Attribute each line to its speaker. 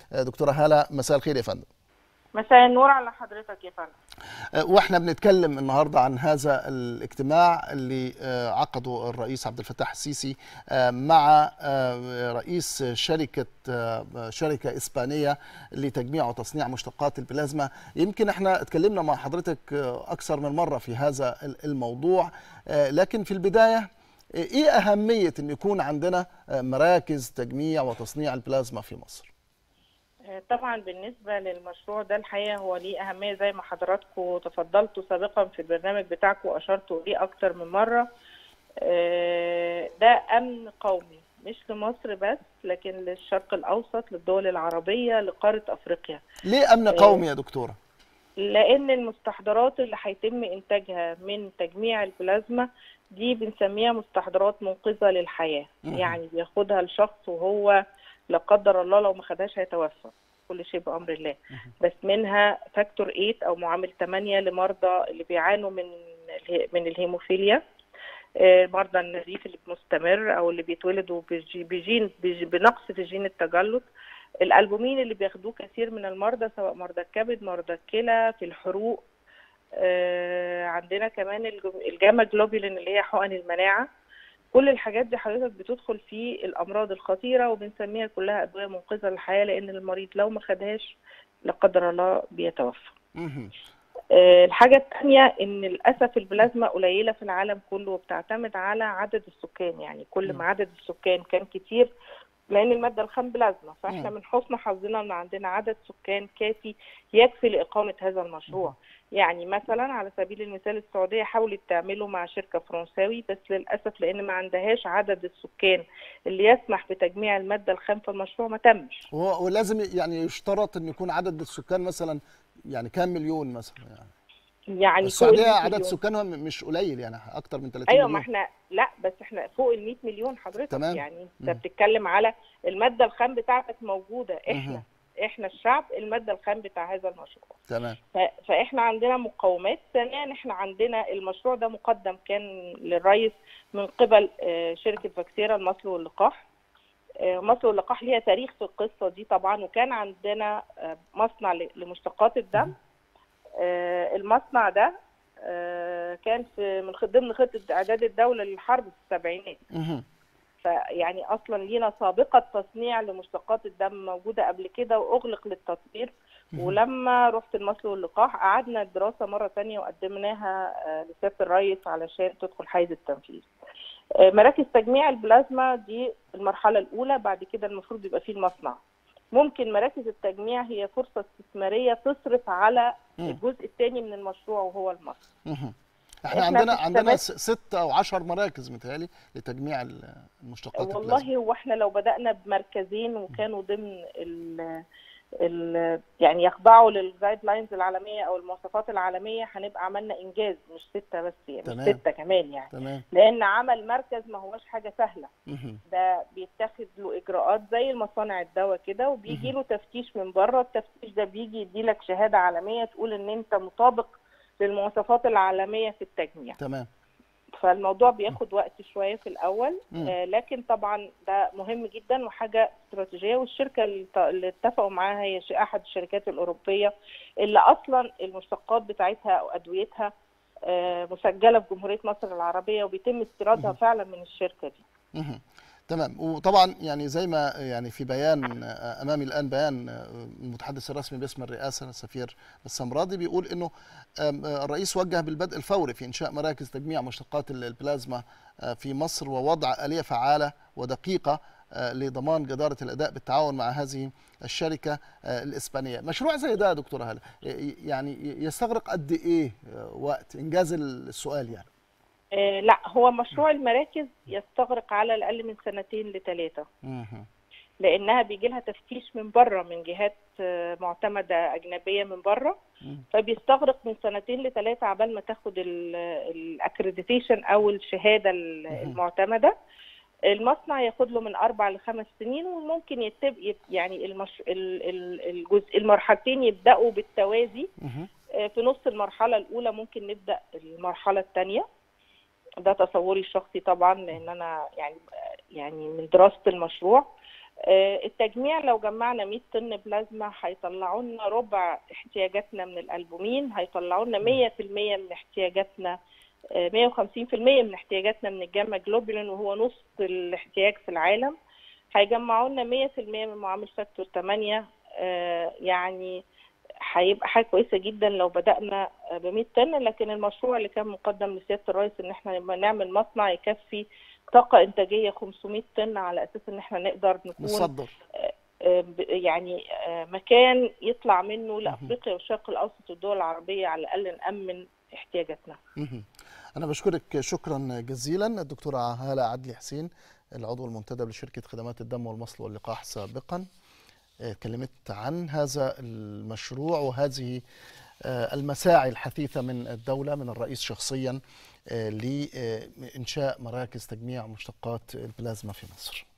Speaker 1: دكتوره هاله مساء الخير يا فندم
Speaker 2: مساء النور على حضرتك يا فندم
Speaker 1: واحنا بنتكلم النهارده عن هذا الاجتماع اللي عقده الرئيس عبد الفتاح السيسي مع رئيس شركه شركه اسبانيه لتجميع وتصنيع مشتقات البلازما يمكن احنا اتكلمنا مع حضرتك اكثر من مره في هذا الموضوع لكن في البدايه ايه اهميه ان يكون عندنا مراكز تجميع وتصنيع البلازما في مصر
Speaker 2: طبعا بالنسبه للمشروع ده الحقيقه هو ليه اهميه زي ما حضراتكم تفضلتوا سابقا في البرنامج بتاعكم واشرتوا ليه اكتر من مره ده امن قومي مش لمصر بس لكن للشرق الاوسط للدول العربيه لقاره افريقيا
Speaker 1: ليه امن قومي يا دكتوره
Speaker 2: لان المستحضرات اللي هيتم انتاجها من تجميع البلازما دي بنسميها مستحضرات منقذه للحياه يعني بياخدها الشخص وهو لا قدر الله لو ما خدهاش هيتوفى كل شيء بامر الله بس منها فاكتور 8 او معامل 8 لمرضى اللي بيعانوا من من الهيموفيليا مرضى النزيف اللي مستمر او اللي بيتولدوا بجين بنقص في جين التجلط الالبومين اللي بياخدوه كثير من المرضى سواء مرضى الكبد مرضى الكلى في الحروق عندنا كمان الجاما جلوبولين اللي هي حقن المناعه كل الحاجات دي حضرتك بتدخل في الامراض الخطيره وبنسميها كلها ادويه منقذه للحياه لان المريض لو ما خدهاش لا قدر الله بيتوفى. أه الحاجه الثانيه ان للاسف البلازما قليله في العالم كله وبتعتمد على عدد السكان يعني كل ما عدد السكان كان كتير لان الماده الخام بلازما فاحنا من حسن حظنا ان عندنا عدد سكان كافي يكفي لاقامه هذا المشروع. يعني مثلا على سبيل المثال السعوديه حاولت تعمله مع شركه فرنساوي بس للاسف لان ما عندهاش عدد السكان اللي يسمح بتجميع الماده الخام في المشروع ما تمش
Speaker 1: ولازم يعني يشترط ان يكون عدد السكان مثلا يعني كام مليون مثلا يعني
Speaker 2: يعني
Speaker 1: السعوديه عدد سكانها مش قليل يعني اكتر من 30
Speaker 2: ايوه
Speaker 1: مليون
Speaker 2: ما احنا لا بس احنا فوق ال 100 مليون حضرتك
Speaker 1: تمام.
Speaker 2: يعني انت بتتكلم على الماده الخام بتاعتك موجوده احنا
Speaker 1: مه.
Speaker 2: احنا الشعب الماده الخام بتاع هذا المشروع
Speaker 1: تمام
Speaker 2: فاحنا عندنا مقومات ثانيا احنا عندنا المشروع ده مقدم كان للرئيس من قبل شركه فاكسيرا المصل واللقاح مصر واللقاح ليها تاريخ في القصه دي طبعا وكان عندنا مصنع لمشتقات الدم المصنع ده كان في من ضمن خطه اعداد الدوله للحرب في السبعينات فيعني اصلا لينا سابقه تصنيع لمشتقات الدم موجوده قبل كده واغلق للتطوير ولما رحت المصل واللقاح قعدنا الدراسه مره ثانيه وقدمناها لسياده الرئيس علشان تدخل حيز التنفيذ. مراكز تجميع البلازما دي المرحله الاولى بعد كده المفروض يبقى فيه المصنع. ممكن مراكز التجميع هي فرصه استثماريه تصرف على الجزء الثاني من المشروع وهو المصنع.
Speaker 1: احنا, احنا عندنا عندنا ست او عشر مراكز متهيألي لتجميع المشتقات
Speaker 2: والله البلازما. هو احنا لو بدانا بمركزين وكانوا ضمن ال ال يعني يخضعوا للجايد لاينز العالميه او المواصفات العالميه هنبقى عملنا انجاز مش سته بس يعني
Speaker 1: تمام.
Speaker 2: مش سته كمان يعني
Speaker 1: تمام.
Speaker 2: لان عمل مركز ما هوش حاجه سهله ده بيتاخد له اجراءات زي المصانع الدواء كده وبيجي له تفتيش من بره التفتيش ده بيجي يديلك شهاده عالميه تقول ان انت مطابق للمواصفات العالميه في التجميع
Speaker 1: تمام
Speaker 2: فالموضوع بياخد وقت شويه في الاول آه لكن طبعا ده مهم جدا وحاجه استراتيجيه والشركه اللي اتفقوا معاها هي احد الشركات الاوروبيه اللي اصلا المشتقات بتاعتها او ادويتها آه مسجله في جمهوريه مصر العربيه وبيتم استيرادها فعلا من الشركه دي.
Speaker 1: تمام وطبعا يعني زي ما يعني في بيان امامي الان بيان المتحدث الرسمي باسم الرئاسه السفير بسام راضي بيقول انه الرئيس وجه بالبدء الفوري في انشاء مراكز تجميع مشتقات البلازما في مصر ووضع اليه فعاله ودقيقه لضمان جداره الاداء بالتعاون مع هذه الشركه الاسبانيه، مشروع زي ده يا دكتوره هلا يعني يستغرق قد ايه وقت انجاز السؤال يعني؟
Speaker 2: آه لا هو مشروع المراكز يستغرق على الاقل من سنتين لثلاثه لانها بيجي لها تفتيش من بره من جهات معتمده اجنبيه من بره فبيستغرق من سنتين لثلاثه عبال ما تاخد الاكريديتيشن او الشهاده المعتمده المصنع ياخد له من اربع لخمس سنين وممكن يتب يعني المش... الجزء المرحلتين يبداوا بالتوازي في نص المرحله الاولى ممكن نبدا المرحله الثانيه ده تصوري الشخصي طبعا لان انا يعني يعني من دراسه المشروع آه، التجميع لو جمعنا 100 طن بلازما هيطلعوا لنا ربع احتياجاتنا من الالبومين هيطلعوا لنا 100% من احتياجاتنا آه، 150% من احتياجاتنا من الجاما جلوبولين وهو نص الاحتياج في العالم هيجمعوا لنا 100% من معامل فاكتور 8 آه، يعني هيبقى حاجه كويسه جدا لو بدانا ب 100 طن لكن المشروع اللي كان مقدم لسياده الرئيس ان احنا لما نعمل مصنع يكفي طاقه انتاجيه 500 طن على اساس ان احنا نقدر نكون
Speaker 1: نصدر
Speaker 2: آه، ب- يعني آه، مكان يطلع منه لافريقيا والشرق الاوسط والدول العربيه على الاقل نامن احتياجاتنا
Speaker 1: مهم. أنا بشكرك شكرا جزيلا الدكتورة هالة عدلي حسين العضو المنتدب لشركة خدمات الدم والمصل واللقاح سابقا آه، اتكلمت عن هذا المشروع وهذه آه، المساعي الحثيثة من الدولة من الرئيس شخصيا آه، لإنشاء مراكز تجميع مشتقات البلازما في مصر